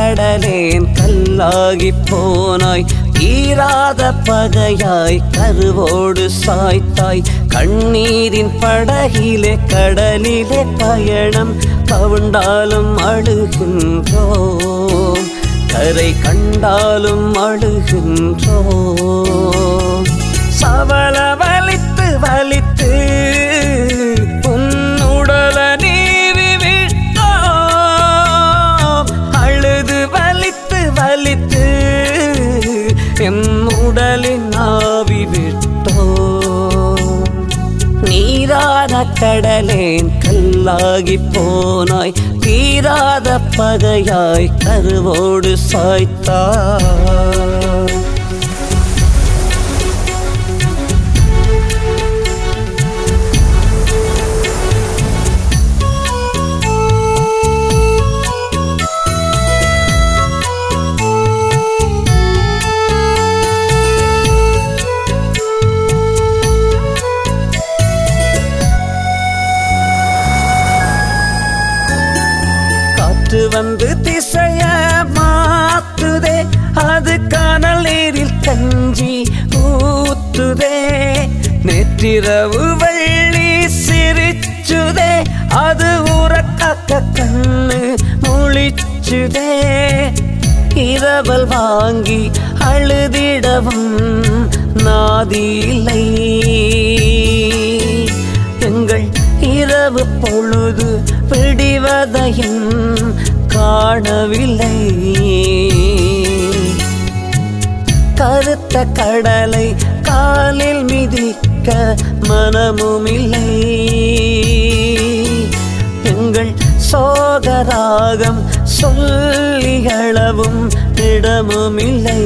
கடலேன் கல்லாகி போனாய் தீராத பகையாய் கருவோடு சாய்த்தாய் கண்ணீரின் படகிலே கடலிலே பயணம் கவுண்டாலும் அழுகின்றோம் கரை கண்டாலும் அழுகின்றோம் சவள வலித்து வலித்து உன்னுடல நீவி விட்டோம் அழுது வலித்து வலித்து என் உடலின் ஆவி விட்டோம் நீராத கடலேன் கல்லாகி போனாய் தீராத பகையாய் கருவோடு சாய்த்தாய் காற்று வந்து திசைய மாத்துதே அது காணல் நீரில் கஞ்சி ஊத்துதே நேற்றிரவு வெள்ளி சிரிச்சுதே அது உறக்காக்க கண்ணு முழிச்சுதே இரவல் வாங்கி அழுதிடவும் நாதி இல்லை எங்கள் இரவு பொழுது விடிவதையும் காணவில்லை கருத்த கடலை காலில் மிதிக்க மனமும் இல்லை எங்கள் சோகராகம் சொல்லிகளவும் இடமும் இல்லை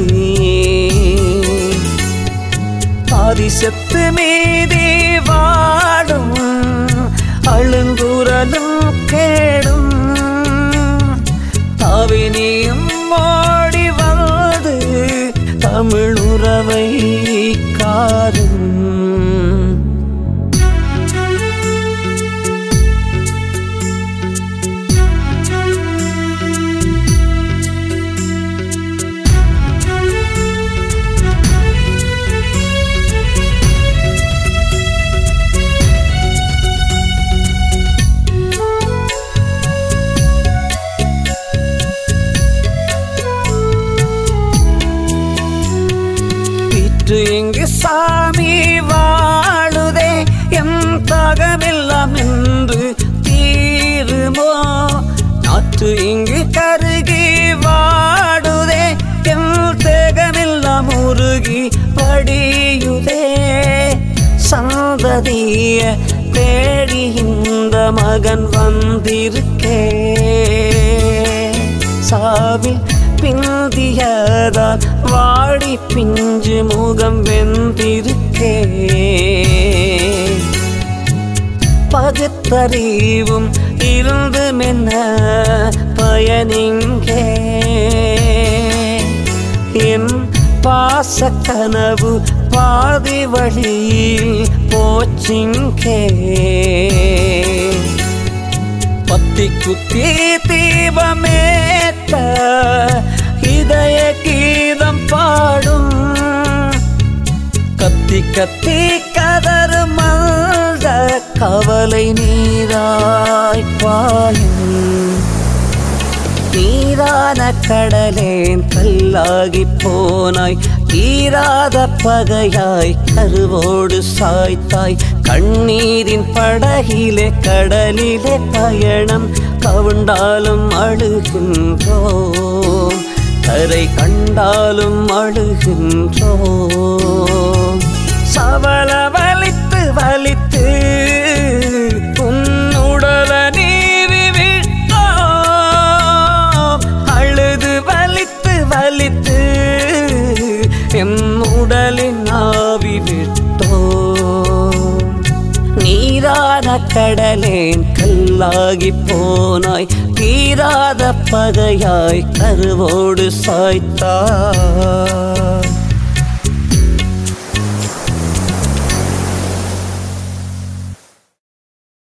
பாரிசத்து மீதி வாடும் அழுங்குரலும் கேடும் தாவினியும் ஓடி வந்து தமிழ் உறவை காரும் விற்று இங்கு சாமி வாழுதே எம் தகமெல்லாம் என்று தீருமோ நாற்று இங்கு கருகி வாடுதே எம் தேகமெல்லாம் உருகி படியுதே சந்ததிய தேடி இந்த மகன் வந்திருக்கே சாவில் பிந்தியதால் வாடி பிஞ்சு முகம் வெந்திருக்கே பகுத்தறிவும் இருந்து மென்ன பயனிங்கே என் பாச கனவு பாதி வழியில் போச்சிங்கே பத்தி குத்தி தீபமேத்த இதய கீதம் பாடும் கத்தி கத்தி கதறு மல்த கவலை நீராய் பாயும் நீரான கடலேன் கல்லாகி போனாய் தீராத பகையாய் கருவோடு சாய்த்தாய் கண்ணீரின் படகிலே கடலிலே பயணம் கவுண்டாலும் அழுகின்றோம் கரை கண்டாலும் அழுகின்றோம் சவள வலித்து வலித்து உன்னுடல நீவி விட்டோம் அழுது வலித்து வலித்து என் உடலின் ஆவி விட்டோம் நீரான கடலேன் கல்லாகி போனாய் தீராத பகையாய் கருவோடு சாய்த்தாய்